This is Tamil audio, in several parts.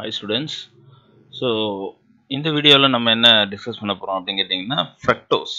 ஹாய் ஸ்டூடெண்ட்ஸ் ஸோ இந்த வீடியோவில் நம்ம என்ன டிஸ்கஸ் பண்ண போகிறோம் அப்படின்னு கேட்டிங்கன்னா ஃப்ரக்டோஸ்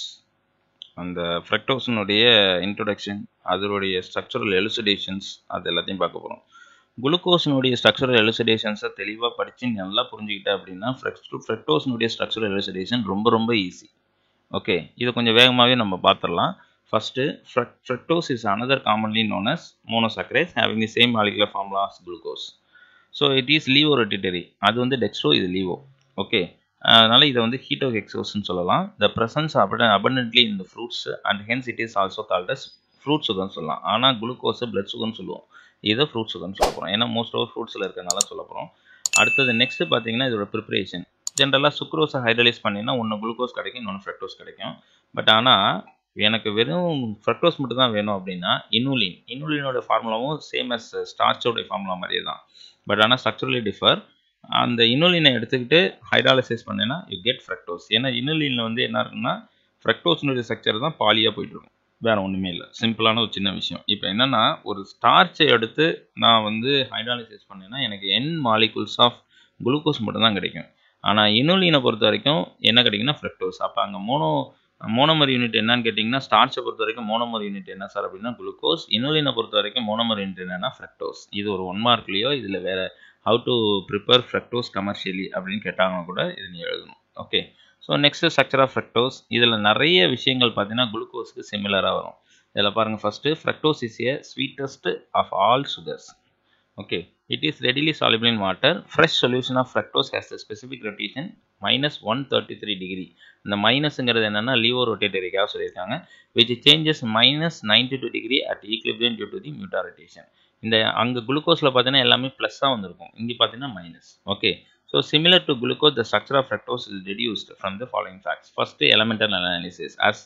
அந்த ஃப்ரக்டோஸினுடைய இன்ட்ரொடக்ஷன் அதனுடைய ஸ்ட்ரக்சரல் எலுசிடேஷன்ஸ் அது எல்லாத்தையும் பார்க்க போகிறோம் குளுக்கோஸினுடைய ஸ்ட்ரக்சரல் எலுசிடேஷன்ஸை தெளிவாக படித்து நல்லா புரிஞ்சுக்கிட்ட அப்படின்னா ஃப்ரெக்டோ ஃப்ரக்டோஸினுடைய ஸ்ட்ரக்சரல் எலுசிடேஷன் ரொம்ப ரொம்ப ஈஸி ஓகே இது கொஞ்சம் வேகமாகவே நம்ம பார்த்துடலாம் first fruc fructose is another commonly known as monosaccharide having the same molecular formula as glucose so it is laevo rotatory அது வந்து டெக்ஸ்ட்ரோ இது லீவோ ஓகே அதனால் இதை வந்து ஹீட்டோ ஹெக்ஸோஸ்ன்னு சொல்லலாம் த ப்ரெசன்ஸ் அபட அபண்டன்ட்லி இந்த fruits and hence it is also called as fruit சுகர்னு சொல்லலாம் ஆனால் குளுக்கோஸை பிளட் சுகர்னு சொல்லுவோம் இதை ஃப்ரூட் சுகர்னு சொல்ல போகிறோம் ஏன்னா மோஸ்ட் ஆஃப் ஃப்ரூட்ஸில் இருக்கிறனால சொல்ல போகிறோம் அடுத்தது நெக்ஸ்ட் பார்த்தீங்கன்னா இதோட ப்ரிப்பரேஷன் ஜென்ரலாக சுக்ரோஸை ஹைட்ரலைஸ் பண்ணினா ஒன்று குளுக்கோஸ் கிடைக்கும் இன்னொன்று ஃப்ரெக்டோஸ் கிடைக்கும் பட் ஆனால் எனக்கு வெறும் ஃப்ரக்டோஸ் மட்டும் தான் வேணும் அப்படின்னா இனுலின் இனுலினோட ஃபார்முலாவும் சேம் அஸ் ஸ்டார்ச்சோடைய ஃபார்முலா மாதிரியே தான் பட் ஆனால் ஸ்ட்ரக்சரலி டிஃபர் அந்த இனுலினை எடுத்துக்கிட்டு ஹைட்ராலிசைஸ் பண்ணினா யூ கெட் ஃப்ரக்டோஸ் ஏன்னா இனுலினில் வந்து என்ன இருக்குன்னா ஃப்ரக்டோஸ்னுடைய ஸ்ட்ரக்சர் தான் பாலியாக போயிட்டுருக்கும் வேறு ஒன்றுமே இல்லை சிம்பிளான ஒரு சின்ன விஷயம் இப்போ என்னென்னா ஒரு ஸ்டார்ச்சை எடுத்து நான் வந்து ஹைட்ராலிசைஸ் பண்ணேன்னா எனக்கு என் மாலிகுல்ஸ் ஆஃப் குளுக்கோஸ் மட்டும் தான் கிடைக்கும் ஆனால் இனுலினை பொறுத்த வரைக்கும் என்ன கிடைக்குன்னா ஃப்ரக்டோஸ் அப்போ அங்கே மோனோ மோனோமர் யூனிட் என்னன்னு கேட்டிங்கன்னா ஸ்டார்ச்சை பொறுத்த வரைக்கும் மோனோமர் யூனிட் என்ன சார் அப்படின்னா குளுக்கோஸ் இனுலினை பொறுத்த வரைக்கும் மோனோமர் யூனிட் என்னன்னா ஃப்ரக்டோஸ் இது ஒரு ஒன் மார்க்லேயோ இதில் வேறு how to prepare fructose commercially அப்படின்னு கேட்டாங்கன்னா கூட இது நீ எழுதணும் okay so next structure of fructose இதில் நிறைய விஷயங்கள் பார்த்தீங்கன்னா குளுக்கோஸ்க்கு சிமிலராக வரும் இதில் பாருங்கள் first fructose is a sweetest of all sugars okay it is readily soluble in water fresh solution of fructose has a specific rotation minus one thirty three degree இந்த மைனஸ்ங்கிறது என்னென்னா லீவோ ரொட்டேட்டரிக்காக சொல்லியிருக்காங்க which changes minus ninety two degree at equilibrium due to the mutarotation இந்த அங்கே குளுக்கோஸில் பார்த்தீங்கன்னா எல்லாமே ப்ளஸ்ஸாக வந்திருக்கும் இங்கே பார்த்தீங்கன்னா minus okay so similar to glucose the structure of fructose is reduced from the following facts first elemental analysis as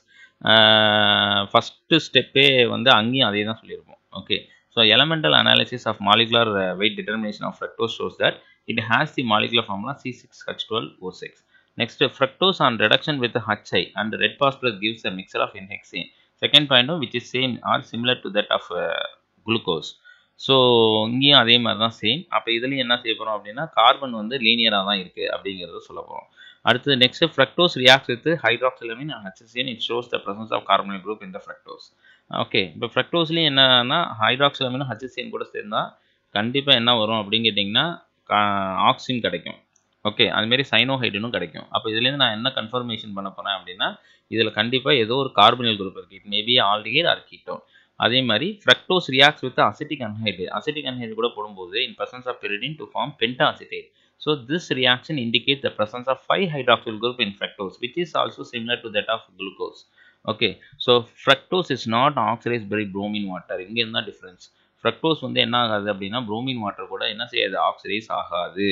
first ஸ்டெப்பே வந்து அங்கேயும் அதே தான் சொல்லியிருப்போம் okay so elemental analysis of molecular wait determination of fructose shows that it has the molecular formula C six H twelve O six Next, fructose on reduction with HI and red phosphorus gives a mixture of N-hexane. Second point, which is same or similar to that of uh, glucose. So இங்கேயும் அதே மாதிரி தான் சேம் அப்போ இதுலேயும் என்ன செய்ய போகிறோம் அப்படின்னா கார்பன் வந்து லீனியராக தான் இருக்குது அப்படிங்கிறத சொல்ல போகிறோம் அடுத்தது next fructose react with hydroxylamine and HCN it shows the presence of carbonyl group இந்த ஃப்ரக்டோஸ் ஓகே இப்போ ஃப்ரக்டோஸ்லேயும் என்னன்னா ஹைட்ராக்சிலமினும் ஹெச்சிசியன் கூட சேர்ந்தால் கண்டிப்பாக என்ன வரும் அப்படின்னு கேட்டிங்கன்னா ஆக்சின் கிடைக்கும் ஓகே அதுமாரி சைனோஹைடுனும் கிடைக்கும் அப்போ இதுலேருந்து நான் என்ன கன்ஃபர்மேஷன் பண்ண போகிறேன் அப்படின்னா இதில் கண்டிப்பாக ஏதோ ஒரு கார்பனியல் குரூப் இருக்குது it maybe aldehyde or ketone அதே மாதிரி fructose reacts with acetic anhydride acetic anhydride கூட போடும்போது in presence of pyridine to form penta acetate so this reaction indicate the presence of five hydroxyl group in fructose which is also similar to that of glucose okay so fructose is not oxidise by bromine water இங்கே இருந்தால் டிஃப்ரென்ஸ் ஃப்ரக்டோஸ் வந்து என்ன ஆகாது அப்படின்னா ப்ரோமின் வாட்டர் கூட என்ன செய்யாது ஆக்சிடைஸ் ஆகாது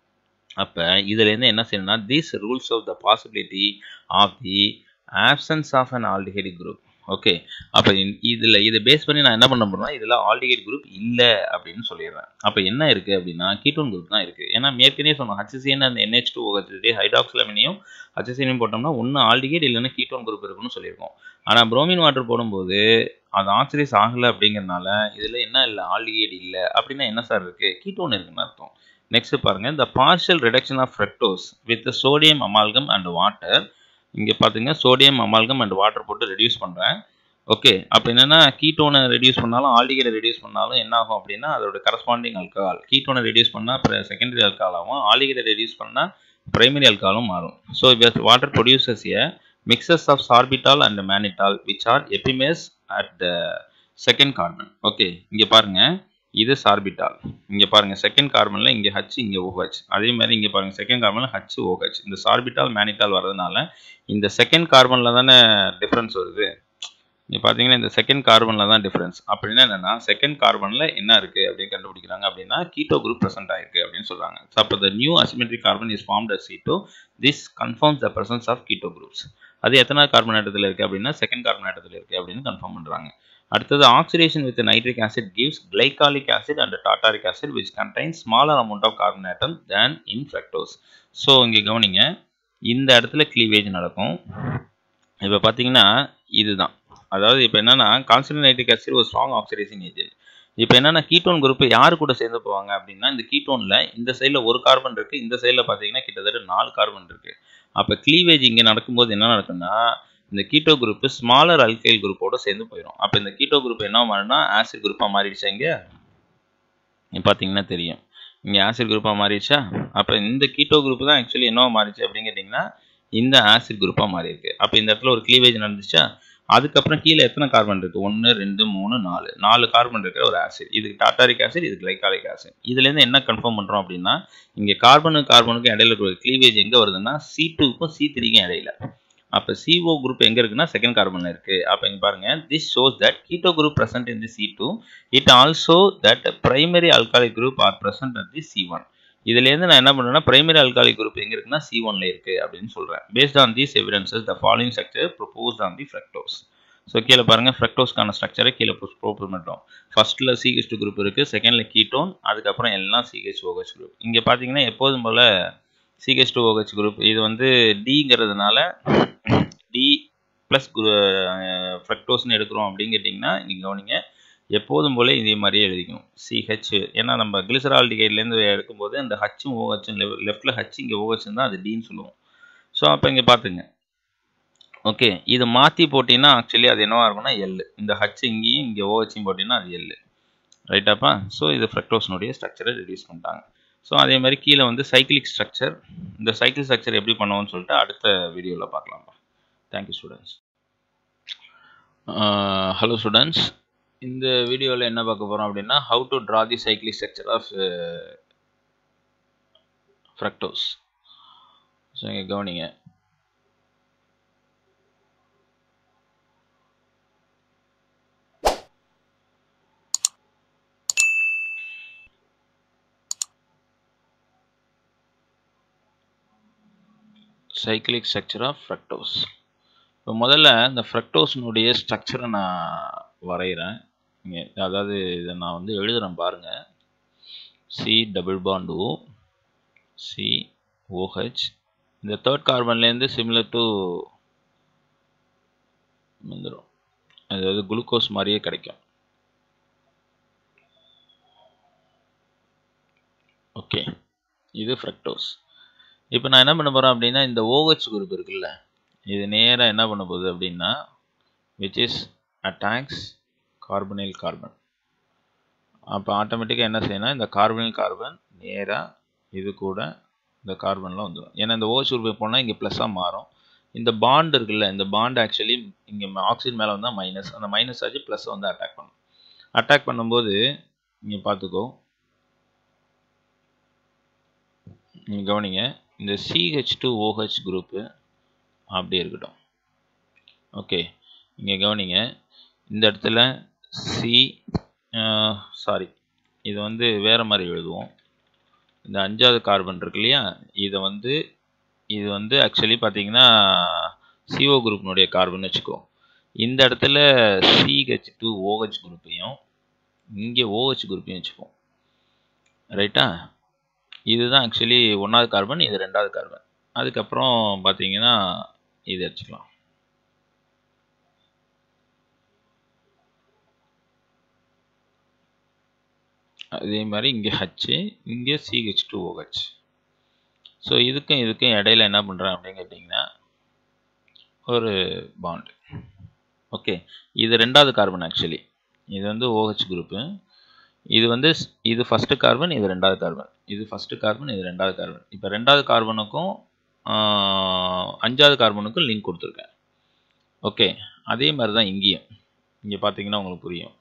அப்போ இதுலேருந்து என்ன செய்யணும்னா these rules of the possibility of the absence of an aldehyde group okay அப்போ இதில் இதை பேஸ் பண்ணி நான் என்ன பண்ண போகிறேன்னா இதில் ஆல்டிஹைட் குரூப் இல்லை அப்படின்னு சொல்லிடுறேன் அப்போ என்ன இருக்குது அப்படின்னா கீட்டோன் குரூப் தான் இருக்குது ஏன்னா ஏற்கனவே சொன்னோம் ஹச்சிசிஎன் அந்த என்ஹெச் டூ ஹெச்டி ஹைடாக்சிலமினையும் ஹச்சிசிஎனையும் போட்டோம்னா ஒன்று ஆல்டிஹைட் இல்லைன்னா கீட்டோன் குரூப் இருக்குன்னு சொல்லியிருக்கோம் ஆனால் புரோமின் வாட்டர் போடும்போது அது ஆக்சிடைஸ் ஆகலை அப்படிங்கிறனால இதில் என்ன இல்லை ஆல்டிஹைட் இல்லை அப்படின்னா என்ன சார் இருக்குது கீட்டோன் இருக்குன்னு அர்த்தம் நெக்ஸ்ட் பாருங்க the partial reduction of fructose with sodium amalgam and water இங்கே பார்த்தீங்க சோடியம் அமால்கம் அண்ட் வாட்டர் போட்டு ரெடியூஸ் பண்ணுறேன் ஓகே அப்போ என்னென்னா கீட்டோனை ரெடியூஸ் பண்ணாலும் ஆல்டிகேட்டை ரெடியூஸ் பண்ணாலும் என்ன ஆகும் அப்படின்னா அதோட கரஸ்பாண்டிங் அல்கஹால் கீட்டோனை ரெடியூஸ் பண்ணால் அப்புறம் செகண்டரி அல்கஹால் ஆகும் ஆல்டிகேட்டை ரெடியூஸ் பண்ணால் பிரைமரி அல்கஹாலும் மாறும் so water produces a mixes of sorbitol and mannitol which are epimers at the second carbon okay இங்கே பாருங்கள் இது சார்பிட்டால் இங்கே பாருங்கள் செகண்ட் கார்பனில் இங்கே ஹச் இங்கே ஓஹெச் அதே மாதிரி இங்கே பாருங்கள் செகண்ட் கார்பனில் ஹச் ஓஹெச் இந்த சார்பிட்டால் மேனிட்டால் வரதுனால இந்த செகண்ட் கார்பனில் தானே டிஃப்ரென்ஸ் வருது இங்கே பார்த்தீங்கன்னா இந்த செகண்ட் கார்பனில் தான் டிஃப்ரென்ஸ் அப்படின்னா என்னென்னா செகண்ட் கார்பனில் என்ன இருக்குது அப்படின்னு கண்டுபிடிக்கிறாங்க அப்படின்னா கீட்டோ குரூப் ப்ரெசென்ட் ஆயிருக்கு அப்படின்னு சொல்கிறாங்க ஸோ அப்போ the new asymmetric carbon is formed as keto this confirms the presence of keto groups அது எத்தனை கார்பன் இடத்துல இருக்குது அப்படின்னா செகண்ட் கார்பன் இடத்துல இருக்குது அப்படின்னு கன்ஃபார்ம் பண்ணுறாங்க அடுத்தது oxidation with nitric acid gives glycolic acid and tartaric acid which contain smaller amount of carbon atom than in fructose so இங்கே கவனிங்க இந்த இடத்துல க்ளீவேஜ் நடக்கும் இப்போ பார்த்தீங்கன்னா இதுதான் அதாவது இப்போ என்னன்னா கான்சன்ட்ரேட் நைட்ரிக் ஆசிட் ஒரு ஸ்ட்ராங் ஆக்சிடைசிங் ஏஜென்ட் இப்போ என்னென்னா கீட்டோன் குரூப் யார் கூட சேர்ந்து போவாங்க அப்படின்னா இந்த கீட்டோனில் இந்த சைடில் ஒரு கார்பன் இருக்குது இந்த சைடில் பார்த்தீங்கன்னா கிட்டத்தட்ட நாலு கார்பன் இருக்குது அப்போ க்ளீவேஜ் இங்கே நடக்கும்போது என்ன நடக்குன்னா இந்த கீட்டோ குரூப் ஸ்மாலர் அல்கைல் குரூப்போட சேர்ந்து போயிடும் அப்போ இந்த கீட்டோ குரூப் என்ன மாறினா ஆசிட் குரூப்பாக மாறிடுச்சா இங்கே பார்த்தீங்கன்னா தெரியும் இங்கே ஆசிட் குரூப்பாக மாறிடுச்சா அப்போ இந்த கீட்டோ குரூப் தான் ஆக்சுவலி என்னவா மாறிச்சு அப்படின்னு கேட்டிங்கன்னா இந்த ஆசிட் குரூப்பாக மாறி இருக்கு அப்போ இந்த இடத்துல ஒரு க்ளீவேஜ் நடந்துச்சா அதுக்கப்புறம் கீழே எத்தனை கார்பன் இருக்குது ஒன்று ரெண்டு மூணு நாலு நாலு கார்பன் இருக்கிற ஒரு ஆசிட் இதுக்கு டாட்டாரிக் ஆசிட் இது கிளைகாலிக் ஆசிட் இதுலேருந்து என்ன கன்ஃபார்ம் பண்ணுறோம் அப்படின்னா இங்கே கார்பனுக்கு கார்பனுக்கு இடையில இருக்கிற க்ளீவேஜ் எங்கே வருதுன்னா சி டூக்கும் சி த்ரீக்கும் இடையில அப்போ CO குரூப் எங்கே இருக்குன்னா செகண்ட் கார்பனில் இருக்குது அப்போ இங்கே பாருங்கள் this shows that keto group present in the C two it also that primary alkalic group are present at the C one இதுலேருந்து நான் என்ன பண்ணுறேன்னா பிரைமரி alkalic குரூப் எங்கே இருக்குன்னா சி ஒன்ல இருக்குது அப்படின்னு சொல்கிறேன் based on these evidences the following structure proposed on the fructose so கீழே பாருங்கள் ஃப்ரக்டோஸ்க்கான ஸ்ட்ரக்சரை கீழே ப்ரோப்பர் பண்ணுறோம் ஃபர்ஸ்ட்டில் சிஹெச் டூ குரூப் இருக்குது செகண்டில் கீட்டோன் அதுக்கப்புறம் எல்லாம் சிஹெச் ஓஹெச் குரூப் இங்கே பார்த்தீங்கன்னா எப்போதும் போல் சிஹெச் டூ ஓஹெச் குரூப் இது வந்து டிங்கிறதுனால டி ப்ளஸ் ஃப்ரக்டோஸ்னு எடுக்கிறோம் அப்படின்னு கேட்டிங்கன்னா நீங்கள் கவனிங்க எப்போதும் போல இதே மாதிரியே எழுதிக்கணும் சிஹெச் ஏன்னா நம்ம கிளிசரால்டிகைட்லேருந்து எடுக்கும்போது அந்த ஹச்சும் ஓஹெச்சும் லெஃப்ட்டில் ஹச் இங்கே ஓஹெச்சும் தான் அது டின்னு சொல்லுவோம் ஸோ அப்போ இங்கே பார்த்துங்க ஓகே இது மாற்றி போட்டிங்கன்னா ஆக்சுவலி அது என்னவா இருக்கும்னா எல் இந்த ஹச் இங்கேயும் இங்கே ஓஹெச்சும் போட்டிங்கன்னா அது எல் ரைட்டாப்பா ஸோ இது ஃப்ரக்டோஸ்னுடைய ஸ்ட்ரக்சரை ரெடியூஸ் பண்ணிட்டாங்க ஸோ அதே மாதிரி கீழே வந்து சைக்கிளிக் ஸ்ட்ரக்சர் இந்த சைக்கிள் ஸ்ட்ரக்சர் எப்படி பண்ணுவோம்னு சொல்லிட்டு அடுத்த வீடியோவில் பார்க்கலாம்ப்பா தேங்க்யூ ஸ்டூடெண்ட்ஸ் ஹலோ ஸ்டூடெண்ட்ஸ் இந்த வீடியோவில் என்ன பார்க்க போகிறோம் அப்படின்னா how to draw the cyclic structure of fructose so இங்கே கவனிங்க சைக்கிளிக் ஸ்ட்ரக்சர் ஆஃப் ஃப்ரக்டோஸ் இப்போ முதல்ல இந்த ஃப்ரக்டோஸ்னுடைய ஸ்ட்ரக்சரை நான் வரைகிறேன் இங்கே அதாவது இதை நான் வந்து எழுதுகிறேன் பாருங்கள் C double bond O C OH இந்த தேர்ட் கார்பன்லேருந்து சிமிலர் டு வந்துடும் அதாவது குளுக்கோஸ் மாதிரியே கிடைக்கும் ஓகே இது ஃப்ரக்டோஸ் இப்போ நான் என்ன பண்ண போகிறேன் அப்படின்னா இந்த ஓஹெச் குரூப் இருக்குல்ல இது நேராக என்ன பண்ண போகுது அப்படின்னா which is attacks carbonyl carbon அப்போ ஆட்டோமேட்டிக்காக என்ன செய்யணும் இந்த கார்பனைல் கார்பன் நேராக இது கூட இந்த கார்பனில் வந்துடும் ஏன்னா இந்த ஓஹெச் குரூப் போனால் இங்கே ப்ளஸ்ஸாக மாறும் இந்த பாண்ட் இருக்குல்ல இந்த பாண்ட் ஆக்சுவலி இங்கே ஆக்சிஜன் மேலே வந்தால் மைனஸ் அந்த மைனஸ் ஆச்சு ப்ளஸ் வந்து அட்டாக் பண்ணும் அட்டாக் பண்ணும்போது நீங்கள் பார்த்துக்கோ நீங்கள் கவனிங்க இந்த சிஹெச் டூ ஓஹெச் குரூப்பு அப்படியே இருக்கட்டும் ஓகே இங்கே கவனிங்க இந்த இடத்துல சி சாரி இது வந்து வேறு மாதிரி எழுதுவோம் இந்த அஞ்சாவது கார்பன் இருக்கு இல்லையா இதை வந்து இது வந்து ஆக்சுவலி பார்த்தீங்கன்னா சிஓ குரூப்னுடைய கார்பன் வச்சுக்கோ இந்த இடத்துல சிஹெச் டூ ஓஹெச் குரூப்பையும் இங்கே ஓஹெச் குரூப்பையும் வச்சுப்போம் ரைட்டா இதுதான் ஆக்சுவலி ஒன்றாவது கார்பன் இது ரெண்டாவது கார்பன் அதுக்கப்புறம் பார்த்தீங்கன்னா இது வச்சுக்கலாம் அதே மாதிரி இங்கே ஹச்சு இங்கே சிஹெச் டூ ஓஹெச் ஸோ இதுக்கும் இதுக்கும் இடையில என்ன பண்ணுறேன் அப்படின்னு கேட்டிங்கன்னா ஒரு பாண்ட் ஓகே இது ரெண்டாவது கார்பன் ஆக்சுவலி இது வந்து ஓஹெச் குரூப்பு இது வந்து இது ஃபஸ்ட்டு கார்பன் இது ரெண்டாவது கார்பன் இது ஃபஸ்ட்டு கார்பன் இது ரெண்டாவது கார்பன் இப்போ ரெண்டாவது கார்பனுக்கும் அஞ்சாவது கார்பனுக்கும் லிங்க் கொடுத்துருக்கேன் ஓகே அதே மாதிரி தான் இங்கேயும் இங்கே பார்த்தீங்கன்னா உங்களுக்கு புரியும்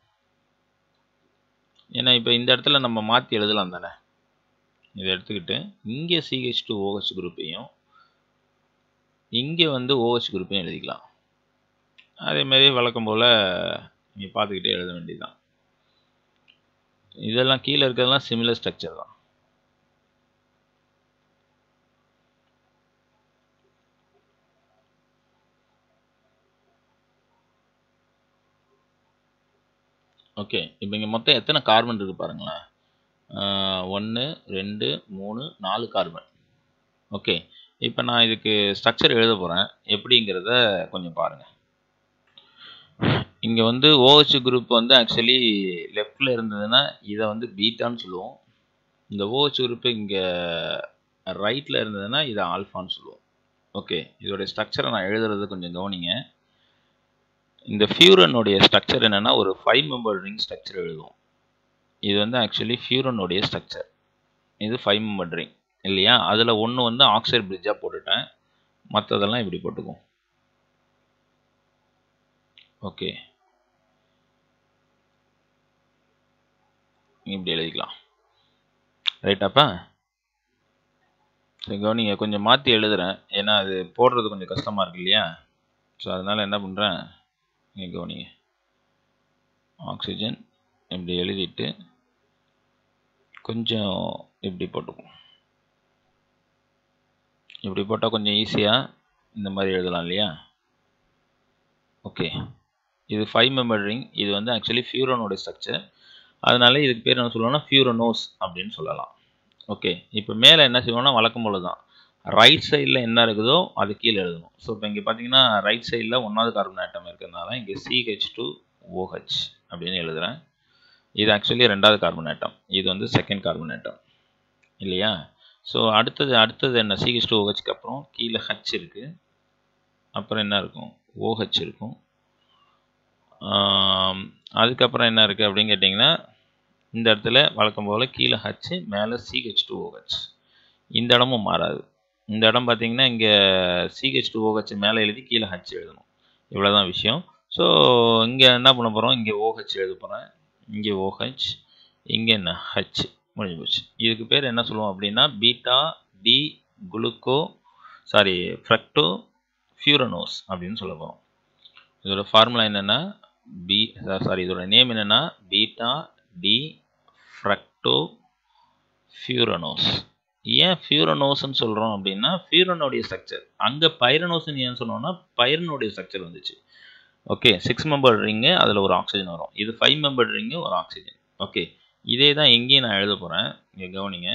ஏன்னா இப்போ இந்த இடத்துல நம்ம மாற்றி எழுதலாம் தானே இதை எடுத்துக்கிட்டு இங்கே சிஹெச் டூ ஓஹெச் குரூப்பையும் இங்கே வந்து ஓஹெச் குரூப்பையும் எழுதிக்கலாம் அதேமாரி வழக்கம் போல் நீங்கள் பார்த்துக்கிட்டே எழுத வேண்டியதுதான் இதெல்லாம் கீழே இருக்கிறதெல்லாம் சிமிலர் ஸ்ட்ரக்சர் தான் ஓகே இப்போ இங்கே மொத்தம் எத்தனை கார்பன் இருக்குது பாருங்களேன் ஒன்று ரெண்டு மூணு நாலு கார்பன் ஓகே இப்போ நான் இதுக்கு ஸ்ட்ரக்சர் எழுத போகிறேன் எப்படிங்கிறத கொஞ்சம் பாருங்கள் இங்கே வந்து OH குரூப் வந்து ஆக்சுவலி லெஃப்டில் இருந்ததுன்னா இதை வந்து பீட்டான்னு சொல்லுவோம் இந்த OH குரூப் இங்கே ரைட்டில் இருந்ததுன்னா இதை ஆல்ஃபான்னு சொல்லுவோம் ஓகே இதோடைய ஸ்ட்ரக்சரை நான் எழுதுறது கொஞ்சம் கவனிங்க இந்த ஃபியூரனுடைய ஸ்ட்ரக்சர் என்னென்னா ஒரு ஃபைவ் மெம்பர் ரிங் ஸ்ட்ரக்சர் எழுதுவோம் இது வந்து ஆக்சுவலி ஃபியூரனுடைய ஸ்ட்ரக்சர் இது ஃபைவ் மெம்பர் ரிங் இல்லையா அதில் ஒன்று வந்து ஆக்சைடு பிரிட்ஜாக போட்டுட்டேன் மற்றதெல்லாம் இப்படி போட்டுக்குவோம் ஓகே இப்படி எழுதிக்கலாம் ரைட்டாப்பா சரி கவனிங்க கொஞ்சம் மாற்றி எழுதுறேன் ஏன்னா அது போடுறது கொஞ்சம் கஷ்டமாக இருக்கு இல்லையா ஸோ அதனால் என்ன பண்ணுறேன் நீங்கள் கவனிங்க ஆக்சிஜன் இப்படி எழுதிட்டு கொஞ்சம் இப்படி போட்டுக்குவோம் இப்படி போட்டால் கொஞ்சம் ஈஸியாக இந்த மாதிரி எழுதலாம் இல்லையா ஓகே இது ஃபைவ் மெம்பர் ரிங் இது வந்து ஆக்சுவலி ஃபியூரனோட ஸ்ட்ரக்சர் அதனால இதுக்கு பேர் என்ன சொல்லுவோம்னா ஃபியூரனோஸ் அப்படின்னு சொல்லலாம் ஓகே இப்போ மேலே என்ன செய்வோம்னா வழக்கம் போல தான் ரைட் சைடில் என்ன இருக்குதோ அது கீழே எழுதணும் ஸோ இப்போ இங்கே பார்த்தீங்கன்னா ரைட் சைடில் ஒன்றாவது கார்பன் ஆட்டம் இருக்கிறதுனால இங்கே சிஹெச் டூ ஓஹெச் அப்படின்னு எழுதுகிறேன் இது ஆக்சுவலி ரெண்டாவது கார்பன் ஆட்டம் இது வந்து செகண்ட் கார்பன் ஆட்டம் இல்லையா ஸோ அடுத்தது அடுத்தது என்ன சிஹெச் டூ ஓஹெச்க்கு அப்புறம் கீழே ஹச் இருக்குது அப்புறம் என்ன இருக்கும் ஓஹெச் இருக்கும் அதுக்கப்புறம் என்ன இருக்குது அப்படின்னு கேட்டிங்கன்னா இந்த இடத்துல வழக்கம் போல் கீழே ஹச்சு மேலே சிஹெச் டூ ஓஹெச் இந்த இடமும் மாறாது இந்த இடம் பார்த்தீங்கன்னா இங்கே சிஹெச் டூ ஓஹெச் மேலே எழுதி கீழே ஹச் எழுதணும் இவ்வளோ தான் விஷயம் ஸோ இங்கே என்ன பண்ண போகிறோம் இங்கே ஓஹெச் எழுத போகிறேன் இங்கே ஓஹெச் இங்கே என்ன ஹச் முடிஞ்சு போச்சு இதுக்கு பேர் என்ன சொல்லுவோம் அப்படின்னா beta D gluco sorry fructofuranose அப்படின்னு சொல்ல போகிறோம் இதோட ஃபார்முலா என்னென்னா பி சாரி இதோட நேம் என்னென்னா பீட்டா டி ஃப்ரக்டோ ஃபியூரனோஸ் ஏன் ஃபியூரனோஸ்ன்னு சொல்கிறோம் அப்படின்னா ஃபியூரனோடைய ஸ்ட்ரக்சர் அங்கே பைரனோஸ்ன்னு ஏன் சொன்னோம்னா பைரனோடைய ஸ்ட்ரக்சர் வந்துச்சு ஓகே சிக்ஸ் மெம்பர் ரிங்கு அதில் ஒரு ஆக்சிஜன் வரும் இது ஃபைவ் மெம்பர் ரிங்கு ஒரு ஆக்சிஜன் ஓகே இதே தான் எங்கேயும் நான் எழுத போகிறேன் இங்கே கவனிங்க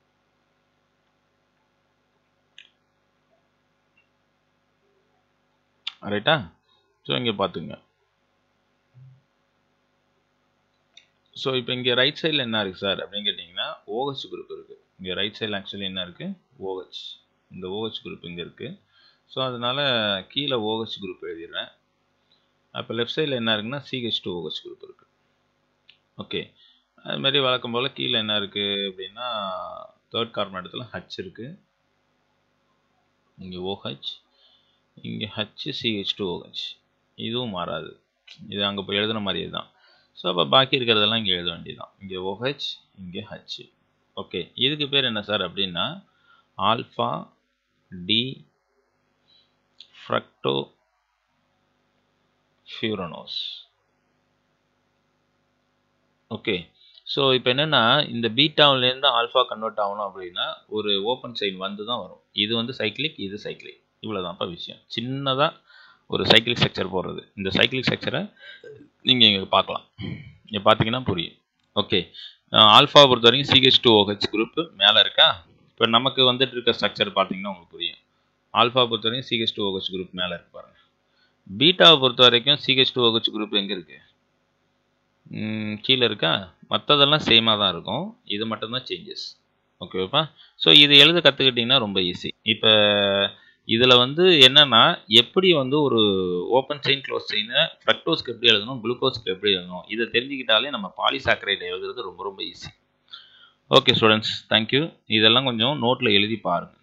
ரைட்டா ஸோ இங்கே பார்த்துங்க ஸோ இப்போ இங்கே ரைட் சைடில் என்ன இருக்குது சார் அப்படின்னு கேட்டிங்கன்னா ஓஹெச் குரூப் இருக்குது இங்கே ரைட் சைடில் ஆக்சுவலி என்ன இருக்குது ஓஹெச் இந்த ஓஹெச் குரூப் இங்கே இருக்குது ஸோ அதனால் கீழே ஓஹெச் குரூப் எழுதிடுறேன் அப்போ லெஃப்ட் சைடில் என்ன இருக்குன்னா சிஹெச் டூ ஓஹெச் குரூப் இருக்குது ஓகே அது மாதிரி வழக்கம் போல் கீழே என்ன இருக்குது அப்படின்னா தேர்ட் கார்பன் இடத்துல ஹச் இருக்குது இங்கே ஓஹெச் இங்கே ஹச் சிஹெச் டூ ஓஹெச் இதுவும் மாறாது இது அங்கே போய் எழுதுன மாதிரியே தான் ஸோ அப்போ பாக்கி இருக்கிறதெல்லாம் இங்கே எழுத வேண்டியதுதான் இங்கே ஓஹெச் இங்கே ஹச் ஓகே இதுக்கு பேர் என்ன சார் அப்படின்னா alpha D fructofuranose okay so இப்போ என்னென்னா இந்த பீட்டாவிலேருந்து ஆல்ஃபா கன்வெர்ட் ஆகணும் அப்படின்னா ஒரு ஓப்பன் சைன் வந்து தான் வரும் இது வந்து சைக்கிளிக் இது சைக்கிளிக் இவ்வளோதான்ப்பா விஷயம் சின்னதாக ஒரு சைக்கிளிக் ஸ்ட்ரக்சர் போடுறது இந்த சைக்கிளிக் ஸ்ட்ரக்சரை நீங்கள் இங்கே பார்க்கலாம் இங்கே பார்த்தீங்கன்னா புரியும் ஓகே ஆல்ஃபா பொறுத்த வரைக்கும் சிஹெச் டூ ஓஹெச் குரூப் மேலே இருக்கா இப்போ நமக்கு வந்துட்டு இருக்க ஸ்ட்ரக்சர் பார்த்தீங்கன்னா உங்களுக்கு புரியும் ஆல்ஃபா பொறுத்த வரைக்கும் சிஹெச் டூ ஓஹெச் குரூப் மேலே இருக்கு பாருங்க பீட்டாவை பொறுத்த வரைக்கும் சிஹெச் டூ ஓஹெச் குரூப் எங்கே இருக்குது கீழே இருக்கா மற்றதெல்லாம் சேமாக தான் இருக்கும் இது மட்டும்தான் சேஞ்சஸ் ஓகேப்பா ஸோ இது எழுத கற்றுக்கிட்டிங்கன்னா ரொம்ப ஈஸி இப்போ இதில் வந்து என்னென்னா எப்படி வந்து ஒரு ஓப்பன் செயின் க்ளோஸ் செயினை ஃப்ரக்டோஸ்க்கு எப்படி எழுதணும் குளுக்கோஸ்க்கு எப்படி எழுதணும் இதை தெரிஞ்சுக்கிட்டாலே நம்ம பாலிசாக்கரைட் எழுதுறது ரொம்ப ரொம்ப ஈஸி ஓகே ஸ்டூடெண்ட்ஸ் தேங்க்யூ இதெல்லாம் கொஞ்சம் நோட்டில் எழுதி பாருங்கள்